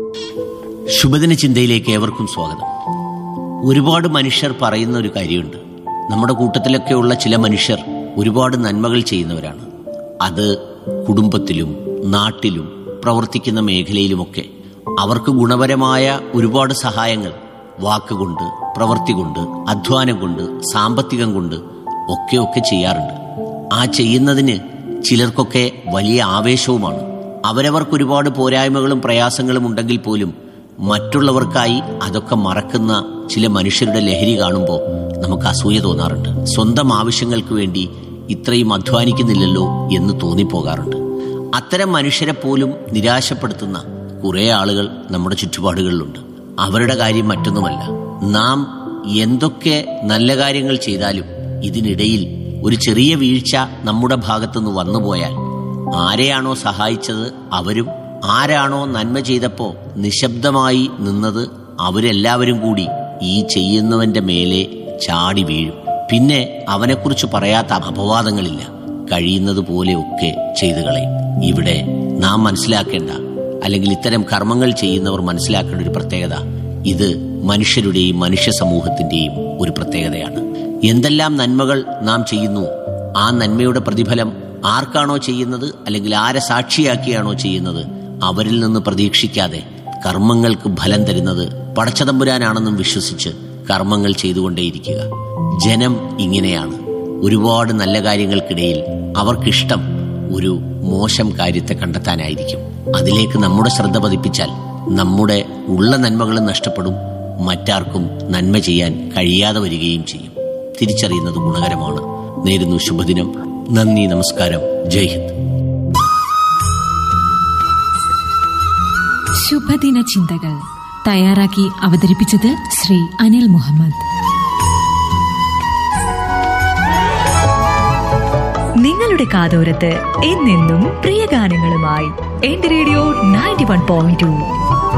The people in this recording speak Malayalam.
ശുഭദിന ചിന്തയിലേക്ക് ഏവർക്കും സ്വാഗതം ഒരുപാട് മനുഷ്യർ പറയുന്ന ഒരു കാര്യമുണ്ട് നമ്മുടെ കൂട്ടത്തിലൊക്കെയുള്ള ചില മനുഷ്യർ ഒരുപാട് നന്മകൾ ചെയ്യുന്നവരാണ് അത് കുടുംബത്തിലും നാട്ടിലും പ്രവർത്തിക്കുന്ന മേഖലയിലുമൊക്കെ അവർക്ക് ഗുണപരമായ ഒരുപാട് സഹായങ്ങൾ വാക്കുകൊണ്ട് പ്രവൃത്തി കൊണ്ട് അധ്വാനം കൊണ്ട് സാമ്പത്തികം കൊണ്ട് ഒക്കെ ഒക്കെ ചെയ്യാറുണ്ട് ആ ചെയ്യുന്നതിന് ചിലർക്കൊക്കെ വലിയ ആവേശവുമാണ് അവരവർക്ക് ഒരുപാട് പോരായ്മകളും പ്രയാസങ്ങളും ഉണ്ടെങ്കിൽ പോലും മറ്റുള്ളവർക്കായി അതൊക്കെ മറക്കുന്ന ചില മനുഷ്യരുടെ ലഹരി കാണുമ്പോൾ നമുക്ക് അസൂയ തോന്നാറുണ്ട് സ്വന്തം ആവശ്യങ്ങൾക്ക് വേണ്ടി ഇത്രയും അധ്വാനിക്കുന്നില്ലല്ലോ എന്ന് തോന്നിപ്പോകാറുണ്ട് അത്തരം മനുഷ്യരെ പോലും നിരാശപ്പെടുത്തുന്ന കുറേ ആളുകൾ നമ്മുടെ ചുറ്റുപാടുകളിലുണ്ട് അവരുടെ കാര്യം മറ്റൊന്നുമല്ല നാം എന്തൊക്കെ നല്ല കാര്യങ്ങൾ ചെയ്താലും ഇതിനിടയിൽ ഒരു ചെറിയ വീഴ്ച നമ്മുടെ ഭാഗത്തുനിന്ന് വന്നുപോയാൽ ആരെയാണോ സഹായിച്ചത് അവരും ആരാണോ നന്മ ചെയ്തപ്പോ നിശബ്ദമായി നിന്നത് അവരെല്ലാവരും കൂടി ഈ ചെയ്യുന്നവന്റെ മേലെ ചാടി വീഴും പിന്നെ അവനെക്കുറിച്ച് പറയാത്ത അപവാദങ്ങളില്ല കഴിയുന്നത് പോലെയൊക്കെ ചെയ്തു കളയും ഇവിടെ നാം മനസ്സിലാക്കേണ്ട അല്ലെങ്കിൽ ഇത്തരം കർമ്മങ്ങൾ ചെയ്യുന്നവർ മനസ്സിലാക്കേണ്ട ഒരു പ്രത്യേകത ഇത് മനുഷ്യരുടെയും മനുഷ്യ സമൂഹത്തിന്റെയും ഒരു പ്രത്യേകതയാണ് എന്തെല്ലാം നന്മകൾ നാം ചെയ്യുന്നു ആ നന്മയുടെ പ്രതിഫലം ആർക്കാണോ ചെയ്യുന്നത് അല്ലെങ്കിൽ ആരെ സാക്ഷിയാക്കിയാണോ ചെയ്യുന്നത് അവരിൽ നിന്ന് പ്രതീക്ഷിക്കാതെ കർമ്മങ്ങൾക്ക് ഫലം തരുന്നത് പടച്ചതമ്പുരാനാണെന്നും വിശ്വസിച്ച് കർമ്മങ്ങൾ ചെയ്തുകൊണ്ടേയിരിക്കുക ജനം ഇങ്ങനെയാണ് ഒരുപാട് നല്ല കാര്യങ്ങൾക്കിടയിൽ അവർക്കിഷ്ടം ഒരു മോശം കാര്യത്തെ കണ്ടെത്താനായിരിക്കും അതിലേക്ക് നമ്മുടെ ശ്രദ്ധ പതിപ്പിച്ചാൽ നമ്മുടെ ഉള്ള നന്മകളും നഷ്ടപ്പെടും മറ്റാർക്കും നന്മ ചെയ്യാൻ കഴിയാതെ വരികയും ചെയ്യും തിരിച്ചറിയുന്നത് ഗുണകരമാണ് നേരുന്നു ശുഭദിനം നന്ദി നമസ്കാരം ജയ് ഹിന്ദ് ശുഭദിന ചിന്തകൾ തയ്യാറാക്കി അവതരിപ്പിച്ചത് ശ്രീ അനിൽ മുഹമ്മദ് നിങ്ങളുടെ കാതോരത്ത് എന്നെന്നും പ്രിയ ഗാനങ്ങളുമായി എന്റെ radio ninety one point to